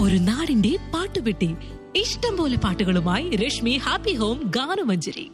ഒരു നാടിന്റെ പാട്ടുപെട്ടി ഇഷ്ടം പോലെ പാട്ടുകളുമായി രശ്മി ഹാപ്പി ഹോം ഗാനമഞ്ജരി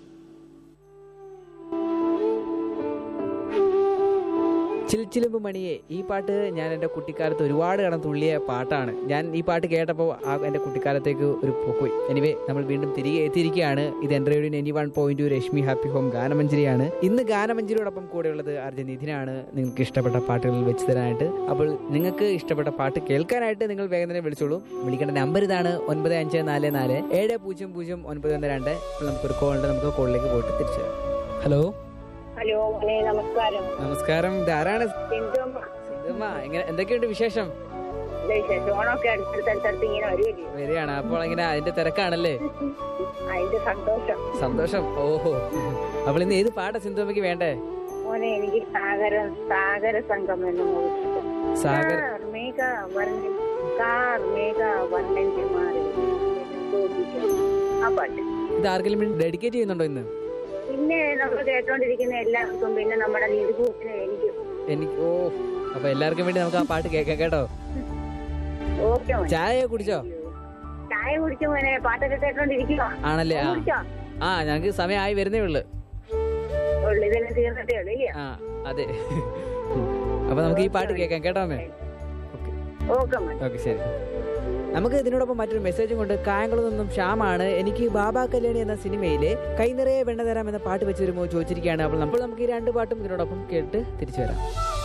ചിൽച്ചിലുമ്പ് മണിയെ ഈ പാട്ട് ഞാൻ എൻ്റെ കുട്ടിക്കാലത്ത് ഒരുപാട് കടം തുള്ളിയ പാട്ടാണ് ഞാൻ ഈ പാട്ട് കേട്ടപ്പോൾ ആ എൻ്റെ കുട്ടിക്കാലത്തേക്ക് ഒരു പോയി എനിവേ നമ്മൾ വീണ്ടും തിരികെ എത്തിയിരിക്കുകയാണ് ഇത് എൻ്റെ radio ninety one point Rashmi happy home ഗാനമഞ്ജരിയാണ് ഇന്ന് ഗാനമഞ്ജരിയോടൊപ്പം കൂടെയുള്ളത് ആർജ നിധിനാണ് നിങ്ങൾക്ക് ഇഷ്ടപ്പെട്ട പാട്ടുകൾ വെച്ച് തരാനായിട്ട് അപ്പോൾ നിങ്ങൾക്ക് ഇഷ്ടപ്പെട്ട പാട്ട് കേൾക്കാനായിട്ട് നിങ്ങൾ വേഗം തന്നെ വിളിച്ചോളൂ വിളിക്കേണ്ട നമ്പർ ഇതാണ് ഒൻപത് അഞ്ച് നാല് നാല് ഏഴ് പൂജ്യം പൂജ്യം ഒൻപത് ഒന്ന് രണ്ട് അപ്പോൾ നമുക്കൊരു കോൾ ഉണ്ട് നമുക്ക് കോളിലേക്ക് പോയിട്ട് തിരിച്ചു വരാം ഹലോ ഹലോ മോനെ നമസ്കാരം നമസ്കാരം ഇതാരാണ് സിന്ധുമ്മ സിന്ധുമ്മ, എങ്ങനെ എന്തൊക്കെയുണ്ട് വിശേഷം എന്താ വിശേഷം ഓണമൊക്കെ അടുത്തടുത്തടുത്ത് ഇങ്ങനെ വരുമല്ലേ വരികയാണ് അപ്പോൾ ഇങ്ങനെ അതിന്റെ തിരക്കാണല്ലേ അതിന്റെ സന്തോഷം സന്തോഷം ഓഹോ അപ്പോൾ ഇന്ന് ഏത് പാട്ടാ സിന്ധുമ്മയ്ക്ക് വേണ്ടേ മോനെ എനിക്ക് സാഗര സാഗര സംഘം എന്ന് മോഹിച്ചു സാഗർ കാർമേഘ വർണ്ണൻ കാർമേഘ വർണ്ണന്റെ മാറി ആ പാട്ട് ഇത് ആർക്കെങ്കിലും വേണ്ടി ഡെഡിക്കേറ്റ് ചെയ്യുന്നുണ്ടോ ഇന്ന് പിന്നെ നമ്മൾ കേട്ടോണ്ടിരിക്കുന്ന എല്ലാവർക്കും പിന്നെ നമ്മുടെ നീതികൂട്ടിന് എനിക്കും എനിക്ക് ഓ അപ്പൊ എല്ലാവർക്കും വേണ്ടി നമുക്ക് ആ പാട്ട് കേൾക്കാം കേട്ടോ ഓക്കെ മോനെ ചായ കുടിച്ചോ ചായ കുടിച്ചു മോനെ പാട്ടൊക്കെ കേട്ടോണ്ടിരിക്കുക ആണല്ലേ ആ കുടിച്ചോ ആ ഞങ്ങൾക്ക് സമയമായി വരുന്നേ ഉള്ളു ഉള്ളു ഇതെല്ലാം തീർന്നിട്ടേ ഉള്ളു ഇല്ലയോ ആ അതെ അപ്പൊ നമുക്ക് ഈ പാട്ട് കേൾക്കാം കേട്ടോ അമ്മേ ഓക്കെ ഓക്കെ മോനെ ഓക്കെ ശരി നമുക്ക് ഇതിനോടൊപ്പം മറ്റൊരു മെസ്സേജും കൊണ്ട് കായംകുളം നിന്നും ശ്യാമാണ് എനിക്ക് ബാബാ കല്യാണി എന്ന സിനിമയിലെ കൈനിറയെ വെണ്ണ തരാം എന്ന പാട്ട് വെച്ച് വരുമ്പോൾ ചോദിച്ചിരിക്കുകയാണ് അപ്പോൾ നമ്മൾ നമുക്ക് ഈ രണ്ട് പാട്ടും ഇതിനോടൊപ്പം കേട്ട് തിരിച്ചു വരാം